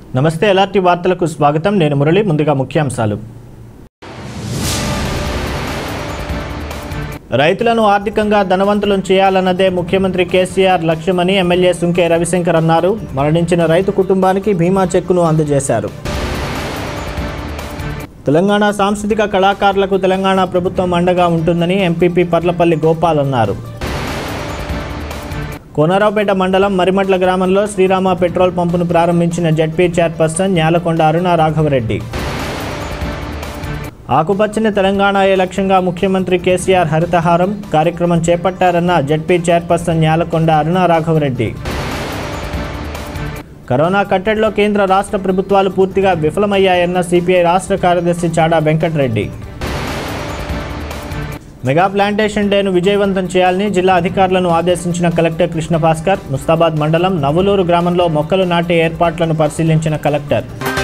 నమస్తే ఎలాంటి వార్తలకు స్వాగతం నేను మురళి ముందుగా ముఖ్యాంశాలు రైతులను ఆర్థికంగా ధనవంతులను చేయాలన్నదే ముఖ్యమంత్రి కేసీఆర్ లక్ష్యమని ఎమ్మెల్యే సుంకే రవిశంకర్ అన్నారు మరణించిన రైతు కుటుంబానికి బీమా చెక్కును అందజేశారు తెలంగాణ సాంస్కృతిక కళాకారులకు తెలంగాణ ప్రభుత్వం అండగా ఉంటుందని ఎంపీపీ పర్లపల్లి గోపాల్ అన్నారు కోనరావుపేట మండలం మరిమట్ల గ్రామంలో శ్రీరామ పెట్రోల్ పంపును ప్రారంభించిన జడ్పీ చైర్పర్సన్ న్యాలకొండ అరుణ రాఘవరెడ్డి ఆకుపచ్చని తెలంగాణ ఏ లక్ష్యంగా ముఖ్యమంత్రి కేసీఆర్ హరితహారం కార్యక్రమం చేపట్టారన్న ZP chairperson Nyalakonda Aruna Raghava Reddy corona కట్టడిలో కేంద్ర రాష్ట్ర ప్రభుత్వాలు పూర్తిగా విఫలమయ్యాయన్న సిపిఐ రాష్ట్ర కార్యదర్శి చాడా వెంకటరెడ్డి మెగా ప్లాంటేషన్ డేను విజయవంతం చేయాలని జిల్లా అధికారులను ఆదేశించిన కలెక్టర్ కృష్ణ భాస్కర్ ముస్తాబాద్ మండలం నవులూరు గ్రామంలో మొక్కలు నాటే ఏర్పాట్లను పరిశీలించిన కలెక్టర్